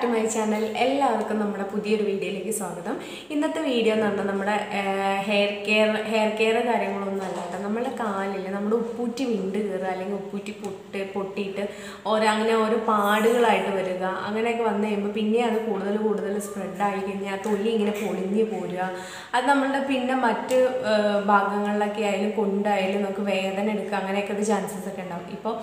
to my channel എല്ലാവർക്കും നമ്മുടെ പുതിയൊരു വീഡിയോയിലേക്ക് സ്വാഗതം ഇന്നത്തെ വീഡിയോ എന്ന് പറഞ്ഞാൽ നമ്മുടെ ഹെയർ കെയർ ഹെയർ കെയർ കാര്യങ്ങളൊന്നും അല്ല കേട്ടോ നമ്മുടെ കാലിൽ നമ്മുടെ ഉപ്പൂറ്റി വിണ്ട് കയറുക അല്ലെങ്കിൽ ഉപ്പൂറ്റി പൊട്ട് പൊട്ടിയിട്ട് ഓരോ അങ്ങനെ ഓരോ പാടുകളായിട്ട് വരിക അങ്ങനെയൊക്കെ വന്നു കഴിയുമ്പോൾ പിന്നെ അത് കൂടുതൽ കൂടുതൽ സ്പ്രെഡ് ആയി കഴിഞ്ഞാൽ ആ തൊലി ഇങ്ങനെ പൊളിഞ്ഞ് പോരുക അത് നമ്മളുടെ പിന്നെ മറ്റ് ആ, ഭാഗങ്ങളിലൊക്കെ ആയാലും കൊണ്ടായാലും നമുക്ക് വേദന എടുക്കുക അങ്ങനെയൊക്കെ ഒരു ചാൻസസ് ഒക്കെ ഉണ്ടാവും ഇപ്പോൾ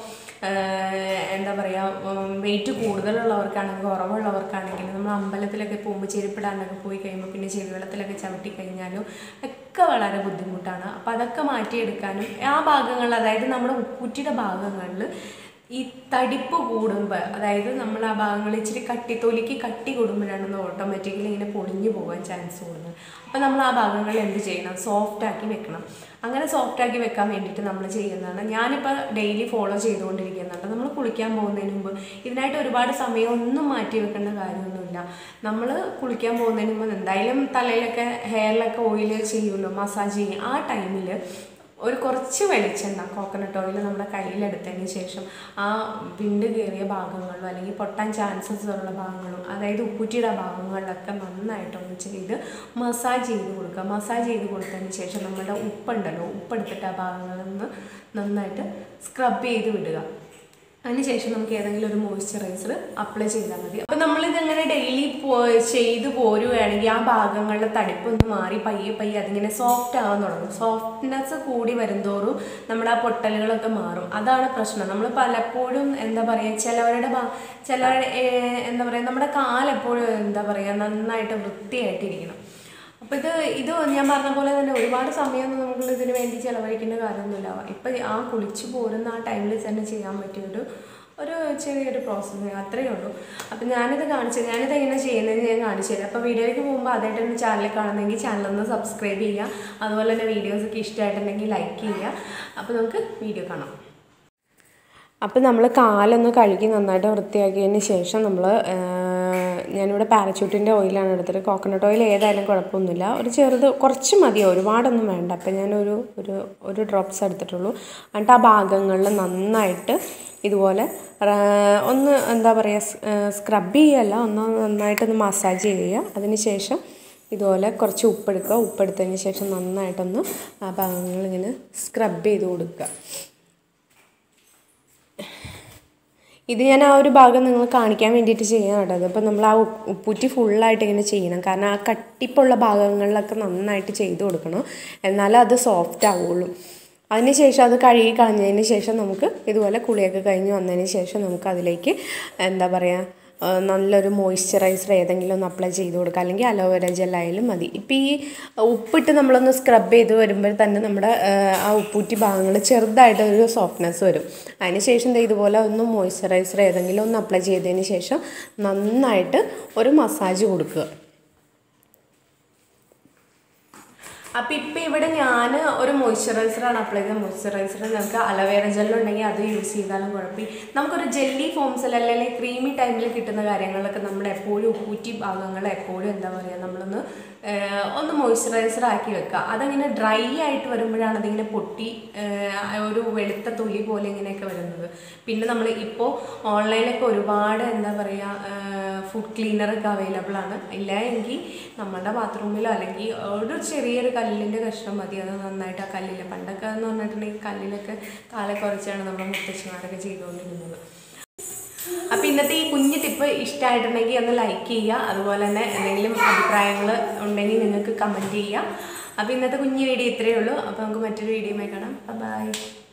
എന്താ പറയുക വെയിറ്റ് കൂടുതലുള്ളവർക്കാണെങ്കിൽ കുറവുള്ളവർക്കാണെങ്കിൽ നമ്മൾ അമ്പലത്തിലൊക്കെ പോകുമ്പോൾ ചെരുപ്പിടാണ്ടൊക്കെ പോയി കഴിയുമ്പോൾ പിന്നെ ചെവിവെള്ളത്തിലൊക്കെ ചവിട്ടി കഴിഞ്ഞാലും ഒക്കെ വളരെ ബുദ്ധിമുട്ടാണ് അപ്പോൾ അതൊക്കെ മാറ്റിയെടുക്കാനും ആ ഭാഗങ്ങളിൽ അതായത് നമ്മുടെ ഉപ്പുറ്റിയുടെ ഭാഗങ്ങളിൽ ഈ തടിപ്പ് കൂടുമ്പോൾ അതായത് നമ്മൾ ആ ഭാഗങ്ങൾ ഇച്ചിരി കട്ടി തൊലിക്ക് കട്ടി കൂടുമ്പോഴാണ് ഓട്ടോമാറ്റിക്കലി ഇങ്ങനെ പൊളിഞ്ഞു പോകാൻ ചാൻസ് കൂടുന്നത് അപ്പോൾ നമ്മൾ ആ ഭാഗങ്ങൾ എന്ത് ചെയ്യണം സോഫ്റ്റ് ആക്കി വെക്കണം അങ്ങനെ സോഫ്റ്റ് ആക്കി വെക്കാൻ വേണ്ടിയിട്ട് നമ്മൾ ചെയ്യുന്നതാണ് ഞാനിപ്പോൾ ഡെയിലി ഫോളോ ചെയ്തുകൊണ്ടിരിക്കുന്നുണ്ട് നമ്മൾ കുളിക്കാൻ പോകുന്നതിന് മുമ്പ് ഇതിനായിട്ട് ഒരുപാട് സമയം ഒന്നും മാറ്റി വെക്കേണ്ട കാര്യമൊന്നുമില്ല നമ്മൾ കുളിക്കാൻ പോകുന്നതിന് മുമ്പ് എന്തായാലും തലയിലൊക്കെ ഹെയറിലൊക്കെ ഓയിൽ ചെയ്യുമല്ലോ മസാജ് ചെയ്യും ആ ടൈമിൽ ഒരു കുറച്ച് വെളിച്ചെണ്ണ കോക്കനട്ട് ഓയിൽ നമ്മുടെ കയ്യിലെടുത്തതിന് ശേഷം ആ വിണ്ട് കയറിയ ഭാഗങ്ങളിലും അല്ലെങ്കിൽ പൊട്ടാൻ ചാൻസസ് ഉള്ള ഭാഗങ്ങളും അതായത് ഉപ്പുറ്റിയുടെ ഭാഗങ്ങളിലൊക്കെ നന്നായിട്ടൊന്ന് ചെയ്ത് മസാജ് ചെയ്ത് കൊടുക്കുക മസാജ് ചെയ്ത് കൊടുത്തതിന് ശേഷം നമ്മുടെ ഉപ്പുണ്ടല്ലോ ഉപ്പെടുത്തിട്ട് ആ ഭാഗങ്ങളിൽ നിന്ന് നന്നായിട്ട് സ്ക്രബ് ചെയ്ത് വിടുക അതിനുശേഷം നമുക്ക് ഏതെങ്കിലും ഒരു മോയ്സ്ചറൈസർ അപ്ലൈ ചെയ്താൽ മതി അപ്പോൾ നമ്മളിതങ്ങനെ ഡെയിലി ചെയ്തു പോരുകയാണെങ്കിൽ ആ ഭാഗങ്ങളിലെ തടിപ്പൊന്ന് മാറി പയ്യെ പയ്യെ അതിങ്ങനെ സോഫ്റ്റ് ആവാൻ തുടങ്ങും സോഫ്റ്റ്നെസ് കൂടി വരുന്തോറും നമ്മുടെ ആ പൊട്ടലുകളൊക്കെ മാറും അതാണ് പ്രശ്നം നമ്മൾ പലപ്പോഴും എന്താ പറയുക ചിലവരുടെ ഭാ ചിലവരുടെ ഏഹ്, എന്താ പറയുക നമ്മുടെ കാലെപ്പോഴും എന്താ പറയുക നന്നായിട്ട് വൃത്തിയായിട്ടിരിക്കണം അപ്പോൾ ഇത് ഇത് ഞാൻ പറഞ്ഞ പോലെ തന്നെ ഒരുപാട് സമയമൊന്നും നമുക്ക് ഇതിന് വേണ്ടി ചിലവഴിക്കേണ്ട കാര്യമൊന്നുമില്ല ഇപ്പം ആ കുളിച്ച് പോരുന്ന ആ ടൈമിൽ തന്നെ ചെയ്യാൻ പറ്റിയ ഒരു ഒരു ചെറിയൊരു പ്രോസസ്സ് അത്രയേ ഉള്ളൂ അപ്പം ഞാനിത് കാണിച്ചത് ഞാനിത് എങ്ങനെ ചെയ്യുന്നതെന്ന് ഞാൻ കാണിച്ചു തരാം അപ്പോൾ വീഡിയോയ്ക്ക് പോകുമ്പോൾ ആദ്യമായിട്ട് എൻ്റെ ചാനൽ കാണുന്നെങ്കിൽ ചാനലൊന്ന് സബ്സ്ക്രൈബ് ചെയ്യുക അതുപോലെ തന്നെ വീഡിയോസൊക്കെ ഇഷ്ടമായിട്ടുണ്ടെങ്കിൽ ലൈക്ക് ചെയ്യുക അപ്പോൾ നമുക്ക് വീഡിയോ കാണാം അപ്പോൾ നമ്മൾ കാലൊന്ന് കഴുകി നന്നായിട്ട് വൃത്തിയാക്കിയതിന് ശേഷം നമ്മൾ ഞാനിവിടെ പാരച്യൂട്ടിൻ്റെ ഓയിലാണ് എടുത്തത് കോക്കനട്ട് ഓയിൽ ഏതായാലും കുഴപ്പമൊന്നുമില്ല ഒരു ചെറുത് കുറച്ച് മതി ഒരുപാടൊന്നും വേണ്ട അപ്പോൾ ഞാനൊരു ഒരു ഒരു ഡ്രോപ്സ് എടുത്തിട്ടുള്ളൂ എന്നിട്ട് ആ ഭാഗങ്ങളിൽ നന്നായിട്ട് ഇതുപോലെ ആ, ഒന്ന് എന്താ പറയുക സ്ക്രബ് ചെയ്യല്ല ഒന്ന് നന്നായിട്ടൊന്ന് മസാജ് ചെയ്യുക അതിന് ശേഷം ഇതുപോലെ കുറച്ച് ഉപ്പെടുക്കുക ഉപ്പെടുത്തതിന് ശേഷം നന്നായിട്ടൊന്ന് ആ ഭാഗങ്ങളിങ്ങനെ സ്ക്രബ് ചെയ്ത് കൊടുക്കുക ഇത് ഞാൻ ആ ഒരു ഭാഗം നിങ്ങൾ കാണിക്കാൻ വേണ്ടിയിട്ട് ചെയ്യാൻ കേട്ടോ അതിപ്പോൾ നമ്മൾ ആ ഉപ്പ് ഉപ്പുറ്റി ഫുള്ളായിട്ട് ഇങ്ങനെ ചെയ്യണം കാരണം ആ കട്ടിപ്പുള്ള ഭാഗങ്ങളിലൊക്കെ നന്നായിട്ട് ചെയ്ത് കൊടുക്കണം എന്നാലേ അത് സോഫ്റ്റ് ആവുള്ളൂ അതിനുശേഷം അത് കഴുകി കളഞ്ഞതിന് ശേഷം നമുക്ക് ഇതുപോലെ കുളിയൊക്കെ കഴിഞ്ഞ് വന്നതിന് ശേഷം നമുക്ക് അതിലേക്ക് എന്താ പറയുക ആ, നല്ലൊരു മോയ്സ്ചറൈസർ ഏതെങ്കിലും ഒന്ന് അപ്ലൈ ചെയ്ത് കൊടുക്കുക അല്ലെങ്കിൽ അലോവേര ജെല്ലായാലും മതി ഇപ്പം ഈ ഉപ്പിട്ട് നമ്മളൊന്ന് സ്ക്രബ് ചെയ്ത് വരുമ്പോൾ തന്നെ നമ്മുടെ ആ, ആ ഉപ്പൂറ്റി ഭാഗങ്ങൾ ചെറുതായിട്ടൊരു സോഫ്റ്റ്നെസ് വരും അതിന് ശേഷം ദേ ഇതുപോലെ ഒന്ന് മോയ്സ്ചറൈസർ ഏതെങ്കിലും ഒന്ന് അപ്ലൈ ചെയ്തതിന് ശേഷം നന്നായിട്ട് ഒരു മസാജ് കൊടുക്കുക അപ്പം ഇപ്പം ഇവിടെ ഞാൻ ഒരു മോയ്സ്ചറൈസറാണ് അപ്ലൈ ചെയ്തത് മോയ്സ്ചറൈസർ നമുക്ക് അലവേറ ജെല്ലുണ്ടെങ്കിൽ അത് യൂസ് ചെയ്താലും കുഴപ്പമില്ല നമുക്കൊരു ജെല്ലി ഫോംസിൽ അല്ലെങ്കിൽ ക്രീമി ടൈമിൽ കിട്ടുന്ന കാര്യങ്ങളിലൊക്കെ നമ്മൾ എപ്പോഴും ഉപ്പൂറ്റി ഭാഗങ്ങൾ എപ്പോഴും എന്താ പറയുക നമ്മളൊന്ന് ഏഹ്, ഒന്ന് മോയ്സ്ചറൈസർ ആക്കി വെക്കുക അതങ്ങനെ ഡ്രൈ ആയിട്ട് വരുമ്പോഴാണ് അതിങ്ങനെ പൊട്ടി ഏഹ്, ഒരു വെളുത്ത തൊലി പോലെ ഇങ്ങനെയൊക്കെ വരുന്നത് പിന്നെ നമ്മൾ ഇപ്പോൾ ഓൺലൈനിലൊക്കെ ഒരുപാട് എന്താ പറയുക ഫുഡ് ക്ലീനറൊക്കെ അവൈലബിൾ ആണ് ഇല്ല എങ്കിൽ നമ്മുടെ ബാത്റൂമിലോ അല്ലെങ്കിൽ ഒരു ചെറിയൊരു കല്ലിൻ്റെ കഷ്ണം മതി അത് നന്നായിട്ട് ആ കല്ലിൽ പണ്ടൊക്കെ എന്ന് പറഞ്ഞിട്ടുണ്ടെങ്കിൽ കല്ലിലൊക്കെ കാലെ കുറച്ചാണ് നമ്മുടെ മുത്തച്ഛന്മാരൊക്കെ ചെയ്തുകൊണ്ടിരുന്നത് അപ്പോൾ ഇന്നത്തെ ഈ കുഞ്ഞു ടിപ്പ് ഇഷ്ടമായിട്ടുണ്ടെങ്കിൽ ഒന്ന് ലൈക്ക് ചെയ്യുക അതുപോലെ തന്നെ എന്തെങ്കിലും അഭിപ്രായങ്ങൾ ഉണ്ടെങ്കിൽ നിങ്ങൾക്ക് കമൻറ്റ് ചെയ്യുക അപ്പോൾ ഇന്നത്തെ കുഞ്ഞു വീഡിയോ ഇത്രയേ ഉള്ളൂ അപ്പോൾ നമുക്ക് മറ്റൊരു വീഡിയോയുമായി കാണാം ബൈ